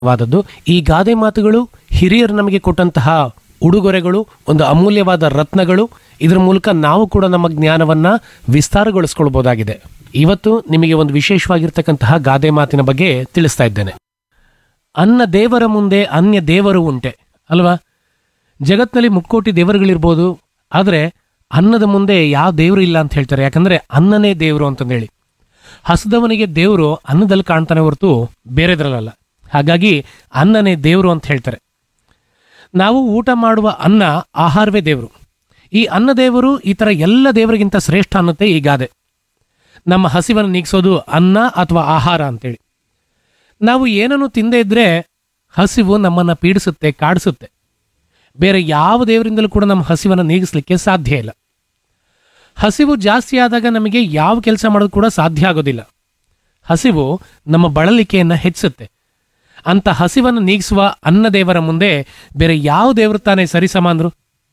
ವಾದದ್ದು ಈ ಗಾದೆ ಮಾತುಗಳು ಹಿರಿಯರು ನಮಗೆ ಕೊಟ್ಟಂತಹ ಉಡುಗೊರೆಗಳು ಒಂದು ಅಮೂಲ್ಯವಾದ ರತ್ನಗಳು ಇದರ ಮೂಲಕ ನಾವು ಕೂಡ ನಮ್ಮ ಜ್ಞಾನವನ್ನ ವಿಸ್ತಾರಗೊಳಿಸ್ಕೊಳ್ಬಹುದಾಗಿದೆ ಇವತ್ತು ನಿಮಗೆ ಒಂದು ವಿಶೇಷವಾಗಿರ್ತಕ್ಕಂತಹ ಗಾದೆ ಮಾತಿನ ಬಗ್ಗೆ ತಿಳಿಸ್ತಾ ಇದ್ದೇನೆ ಅನ್ನ ದೇವರ ಮುಂದೆ ಅನ್ಯ ದೇವರು ಉಂಟೆ ಅಲ್ವಾ ಜಗತ್ನಲ್ಲಿ ಮುಕ್ಕೋಟಿ ದೇವರುಗಳಿರ್ಬೋದು ಆದರೆ ಅನ್ನದ ಮುಂದೆ ಯಾವ ದೇವರು ಇಲ್ಲ ಅಂತ ಹೇಳ್ತಾರೆ ಯಾಕಂದ್ರೆ ಅನ್ನನೇ ದೇವರು ಅಂತಂದೇಳಿ ಹಸದವನಿಗೆ ದೇವರು ಅನ್ನದಲ್ಲಿ ಕಾಣ್ತಾನೆ ಹೊರತು ಬೇರೆದ್ರಲ್ಲ ಹಾಗಾಗಿ ಅನ್ನನೇ ದೇವರು ಅಂತ ಹೇಳ್ತಾರೆ ನಾವು ಊಟ ಮಾಡುವ ಅನ್ನ ಆಹಾರವೇ ದೇವರು ಈ ಅನ್ನ ದೇವರು ಈ ಥರ ಎಲ್ಲ ದೇವರಿಗಿಂತ ಶ್ರೇಷ್ಠ ಅನ್ನತ್ತೆ ಈ ಗಾದೆ ನಮ್ಮ ಹಸಿವನ್ನು ನೀಗಿಸೋದು ಅನ್ನ ಅಥವಾ ಆಹಾರ ಅಂತೇಳಿ ನಾವು ಏನನ್ನು ತಿಂದೇ ಇದ್ರೆ ಹಸಿವು ನಮ್ಮನ್ನು ಪೀಡಿಸುತ್ತೆ ಕಾಡಿಸುತ್ತೆ ಬೇರೆ ಯಾವ ದೇವರಿಂದಲೂ ಕೂಡ ನಮ್ಮ ಹಸಿವನ್ನು ನೀಗಿಸ್ಲಿಕ್ಕೆ ಸಾಧ್ಯ ಇಲ್ಲ ಹಸಿವು ಜಾಸ್ತಿ ಆದಾಗ ನಮಗೆ ಯಾವ ಕೆಲಸ ಮಾಡೋದು ಕೂಡ ಸಾಧ್ಯ ಆಗೋದಿಲ್ಲ ಹಸಿವು ನಮ್ಮ ಬಳಲಿಕೆಯನ್ನು ಹೆಚ್ಚಿಸುತ್ತೆ ಅಂತ ಹಸಿವನ್ನು ನೀಗಿಸುವ ಅನ್ನ ದೇವರ ಮುಂದೆ ಬೇರೆ ಯಾವ ದೇವರು ತಾನೇ ಸರಿಸಮಾನರು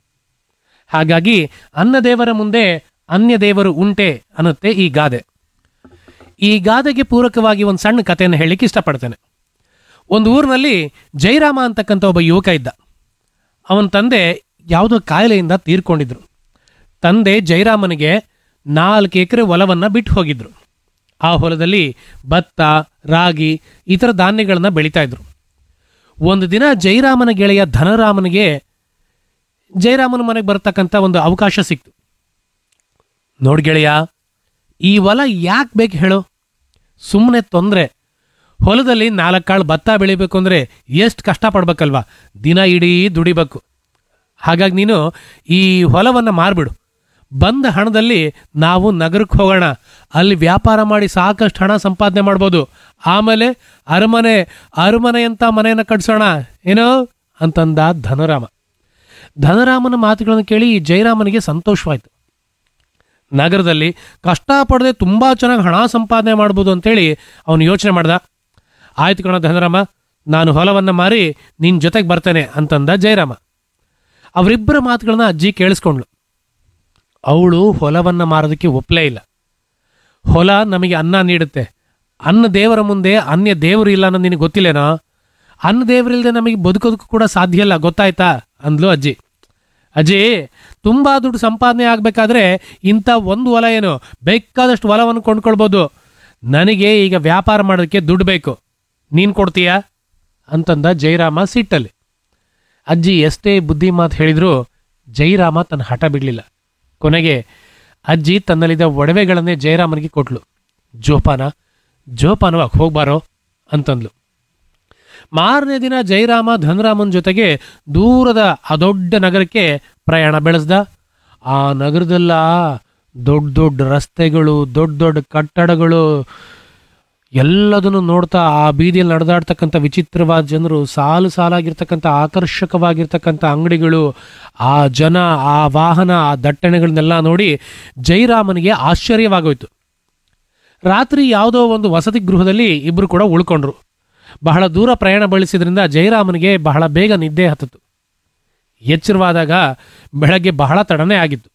ಹಾಗಾಗಿ ಅನ್ನ ದೇವರ ಮುಂದೆ ಅನ್ಯ ದೇವರು ಉಂಟೆ ಅನ್ನುತ್ತೆ ಈ ಗಾದೆ ಈ ಗಾದೆಗೆ ಪೂರಕವಾಗಿ ಒಂದು ಸಣ್ಣ ಕಥೆಯನ್ನು ಹೇಳಲಿಕ್ಕೆ ಇಷ್ಟಪಡ್ತೇನೆ ಒಂದು ಊರಿನಲ್ಲಿ ಜೈರಾಮ ಅಂತಕ್ಕಂಥ ಒಬ್ಬ ಯುವಕ ಇದ್ದ ಅವನ ತಂದೆ ಯಾವುದೋ ಕಾಯಿಲೆಯಿಂದ ತೀರ್ಕೊಂಡಿದ್ರು ತಂದೆ ಜೈರಾಮನಿಗೆ ನಾಲ್ಕು ಎಕರೆ ಹೊಲವನ್ನ ಬಿಟ್ಟು ಹೋಗಿದ್ರು ಆ ಹೊಲದಲ್ಲಿ ಭತ್ತ ರಾಗಿ ಇತರ ಧಾನ್ಯಗಳನ್ನ ಬೆಳೀತಾ ಇದ್ರು ಒಂದು ದಿನ ಜೈರಾಮನ ಗೆಳೆಯ ಧನರಾಮನಿಗೆ ಜೈರಾಮನ ಮನೆಗೆ ಬರತಕ್ಕಂಥ ಒಂದು ಅವಕಾಶ ಸಿಕ್ತು ನೋಡ್ ಗೆಳೆಯ ಈ ಹೊಲ ಯಾಕೆ ಬೇಕು ಹೇಳು ಸುಮ್ಮನೆ ತೊಂದರೆ ಹೊಲದಲ್ಲಿ ನಾಲ್ಕು ಕಾಳು ಭತ್ತ ಬೆಳಿಬೇಕು ಅಂದರೆ ಎಷ್ಟು ಕಷ್ಟಪಡ್ಬೇಕಲ್ವಾ ದಿನ ಇಡೀ ದುಡಿಬೇಕು ಹಾಗಾಗಿ ನೀನು ಈ ಹೊಲವನ್ನು ಮಾರ್ಬಿಡು ಬಂದ ಹಣದಲ್ಲಿ ನಾವು ನಗರಕ್ಕೆ ಹೋಗೋಣ ಅಲ್ಲಿ ವ್ಯಾಪಾರ ಮಾಡಿ ಸಾಕಷ್ಟು ಹಣ ಸಂಪಾದನೆ ಮಾಡ್ಬೋದು ಆಮೇಲೆ ಅರಮನೆ ಅರಮನೆ ಅಂತ ಮನೆಯನ್ನು ಕಟ್ಸೋಣ ಏನೋ ಅಂತಂದ ಧನರಾಮ ಧನರಾಮನ ಮಾತುಗಳನ್ನು ಕೇಳಿ ಜಯರಾಮನಿಗೆ ಸಂತೋಷವಾಯಿತು ನಗರದಲ್ಲಿ ಕಷ್ಟಪಡದೆ ತುಂಬ ಚೆನ್ನಾಗಿ ಹಣ ಸಂಪಾದನೆ ಮಾಡ್ಬೋದು ಅಂತೇಳಿ ಅವನು ಯೋಚನೆ ಮಾಡ್ದ ಆಯ್ತು ಕಣ ಧನರಾಮ ನಾನು ಹೊಲವನ್ನು ಮಾರಿ ನಿನ್ನ ಜೊತೆಗೆ ಬರ್ತೇನೆ ಅಂತಂದ ಜಯರಾಮ ಅವರಿಬ್ಬರ ಮಾತುಗಳನ್ನ ಅಜ್ಜಿ ಕೇಳಿಸ್ಕೊಂಡ್ಳು ಅವಳು ಹೊಲವನ್ನು ಮಾರೋದಕ್ಕೆ ಒಪ್ಪಲೇ ಇಲ್ಲ ಹೊಲ ನಮಗೆ ಅನ್ನ ನೀಡುತ್ತೆ ಅನ್ನ ದೇವರ ಮುಂದೆ ಅನ್ಯ ದೇವರು ಇಲ್ಲ ಅನ್ನೋದು ನಿನಗೆ ಗೊತ್ತಿಲ್ಲೇನೋ ಅನ್ನ ದೇವರಿಲ್ಲದೆ ನಮಗೆ ಬದುಕೋದಕ್ಕೂ ಕೂಡ ಸಾಧ್ಯ ಇಲ್ಲ ಗೊತ್ತಾಯ್ತಾ ಅಂದ್ಲು ಅಜ್ಜಿ ಅಜ್ಜಿ ತುಂಬಾ ದುಡ್ಡು ಸಂಪಾದನೆ ಆಗಬೇಕಾದ್ರೆ ಇಂಥ ಒಂದು ಹೊಲ ಏನು ಬೇಕಾದಷ್ಟು ಹೊಲವನ್ನು ಕೊಂಡ್ಕೊಳ್ಬೋದು ನನಗೆ ಈಗ ವ್ಯಾಪಾರ ಮಾಡೋದಕ್ಕೆ ದುಡ್ಡು ಬೇಕು ನೀನು ಕೊಡ್ತೀಯಾ ಅಂತಂದ ಜಯರಾಮ ಸಿಟ್ಟಲ್ಲಿ ಅಜ್ಜಿ ಎಷ್ಟೇ ಬುದ್ಧಿ ಮಾತು ಹೇಳಿದ್ರು ಜಯರಾಮ ತನ್ನ ಹಠ ಬಿಡಲಿಲ್ಲ ಕೊನೆಗೆ ಅಜ್ಜಿ ತನ್ನಲ್ಲಿದ್ದ ಒಡವೆಗಳನ್ನೇ ಜಯರಾಮನಿಗೆ ಕೊಟ್ಲು ಜೋಪಾನ ಜೋಪಾನವಾಗಿ ಹೋಗ್ಬಾರೋ ಅಂತಂದ್ಲು ಮಾರನೇ ದಿನ ಜಯರಾಮ ಧನರಾಮನ್ ಜೊತೆಗೆ ದೂರದ ಆ ದೊಡ್ಡ ನಗರಕ್ಕೆ ಪ್ರಯಾಣ ಬೆಳೆಸ್ದ ಆ ನಗರದಲ್ಲ ದೊಡ್ಡ ದೊಡ್ಡ ರಸ್ತೆಗಳು ದೊಡ್ಡ ದೊಡ್ಡ ಕಟ್ಟಡಗಳು ಎಲ್ಲದನ್ನು ನೋಡ್ತಾ ಆ ಬೀದಿಯಲ್ಲಿ ನಡೆದಾಡ್ತಕ್ಕಂಥ ವಿಚಿತ್ರವಾದ ಜನರು ಸಾಲು ಸಾಲಾಗಿರ್ತಕ್ಕಂಥ ಆಕರ್ಷಕವಾಗಿರ್ತಕ್ಕಂಥ ಅಂಗಡಿಗಳು ಆ ಜನ ಆ ವಾಹನ ಆ ದಟ್ಟಣೆಗಳನ್ನೆಲ್ಲ ನೋಡಿ ಜೈರಾಮನಿಗೆ ಆಶ್ಚರ್ಯವಾಗೋಯ್ತು ರಾತ್ರಿ ಯಾವುದೋ ಒಂದು ವಸತಿ ಗೃಹದಲ್ಲಿ ಇಬ್ಬರು ಕೂಡ ಉಳ್ಕೊಂಡ್ರು ಬಹಳ ದೂರ ಪ್ರಯಾಣ ಬಳಸಿದ್ರಿಂದ ಜಯರಾಮನಿಗೆ ಬಹಳ ಬೇಗ ನಿದ್ದೆ ಹತ್ತಿತು ಎಚ್ಚರವಾದಾಗ ಬೆಳಗ್ಗೆ ಬಹಳ ತಡನೇ ಆಗಿತ್ತು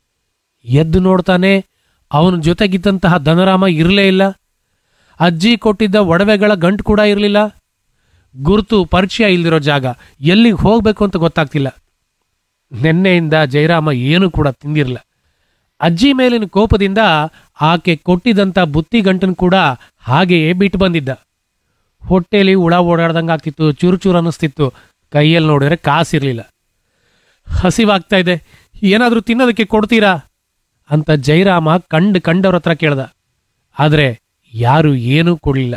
ಎದ್ದು ನೋಡ್ತಾನೆ ಅವನ ಜೊತೆಗಿದ್ದಂತಹ ಧನರಾಮ ಇರಲೇ ಇಲ್ಲ ಅಜ್ಜಿ ಕೊಟ್ಟಿದ್ದ ಒಡವೆಗಳ ಗಂಟು ಕೂಡ ಇರಲಿಲ್ಲ ಗುರುತು ಪರಿಚಯ ಇಲ್ದಿರೋ ಜಾಗ ಎಲ್ಲಿಗೆ ಹೋಗಬೇಕು ಅಂತ ಗೊತ್ತಾಗ್ತಿಲ್ಲ ನಿನ್ನೆಯಿಂದ ಜಯರಾಮ ಏನೂ ಕೂಡ ತಿಂದಿರಲಿಲ್ಲ ಅಜ್ಜಿ ಮೇಲಿನ ಕೋಪದಿಂದ ಆಕೆ ಕೊಟ್ಟಿದ್ದಂಥ ಬುತ್ತಿ ಗಂಟನ್ನು ಕೂಡ ಹಾಗೆಯೇ ಬಿಟ್ಟು ಬಂದಿದ್ದ ಹೊಟ್ಟೆಲಿ ಹುಳ ಓಡಾಡ್ದಂಗೆ ಆಗ್ತಿತ್ತು ಚೂರು ಚೂರು ಅನ್ನಿಸ್ತಿತ್ತು ಕೈಯಲ್ಲಿ ನೋಡಿದ್ರೆ ಕಾಸಿರಲಿಲ್ಲ ಹಸಿವಾಗ್ತಾ ಇದೆ ಏನಾದರೂ ತಿನ್ನೋದಕ್ಕೆ ಕೊಡ್ತೀರಾ ಅಂತ ಜಯರಾಮ ಕಂಡು ಕಂಡವ್ರ ಹತ್ರ ಕೇಳ್ದ ಆದರೆ ಯಾರು ಏನೂ ಕೊಡಲಿಲ್ಲ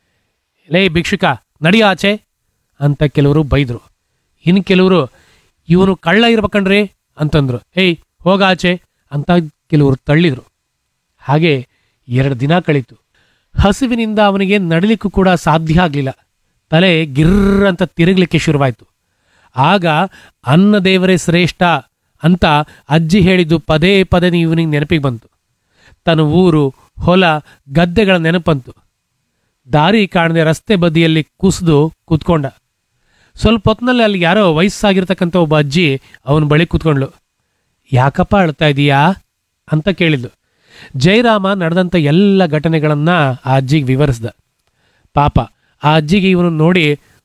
ಲೇ ಭಿಕ್ಷುಕ ನಡಿ ಆಚೆ ಅಂತ ಕೆಲವರು ಬೈದರು ಇನ್ನು ಕೆಲವರು ಇವನು ಕಳ್ಳ ಇರ್ಬೇಕಣ್ರಿ ಅಂತಂದ್ರು ಏಯ್ ಹೋಗ ಆಚೆ ಅಂತ ಕೆಲವರು ತಳ್ಳಿದ್ರು ಹಾಗೆ ಎರಡು ದಿನ ಕಳೀತು ಹಸಿವಿನಿಂದ ಅವನಿಗೆ ನಡಿಲಿಕ್ಕೂ ಕೂಡ ಸಾಧ್ಯ ಆಗಲಿಲ್ಲ ತಲೆ ಗಿರ್ರ ಅಂತ ತಿರುಗಲಿಕ್ಕೆ ಶುರುವಾಯಿತು ಆಗ ಅನ್ನ ದೇವರೇ ಶ್ರೇಷ್ಠ ಅಂತ ಅಜ್ಜಿ ಹೇಳಿದ್ದು ಪದೇ ಪದೇ ಇವನಿಗೆ ನೆನಪಿಗೆ ಬಂತು ತನ್ನ ಊರು ಹೊಲ ಗದ್ದೆಗಳ ನೆನಪಂತು ದಾರಿ ಕಾಣದೆ ರಸ್ತೆ ಬದಿಯಲ್ಲಿ ಕುಸಿದು ಕೂತ್ಕೊಂಡ ಸ್ವಲ್ಪ ಹೊತ್ತಿನಲ್ಲಿ ಅಲ್ಲಿ ಯಾರೋ ವಯಸ್ಸಾಗಿರ್ತಕ್ಕಂಥ ಒಬ್ಬ ಅಜ್ಜಿ ಅವನ ಬಳಿ ಕೂತ್ಕೊಂಡ್ಲು ಯಾಕಪ್ಪ ಅಳ್ತಾ ಇದೀಯಾ ಅಂತ ಕೇಳಿದ್ಲು ಜಯರಾಮ ನಡೆದಂಥ ಎಲ್ಲ ಘಟನೆಗಳನ್ನ ಆ ಅಜ್ಜಿಗೆ ವಿವರಿಸ್ದ ಪಾಪ ಆ ಅಜ್ಜಿಗೆ ಇವನು ನೋಡಿ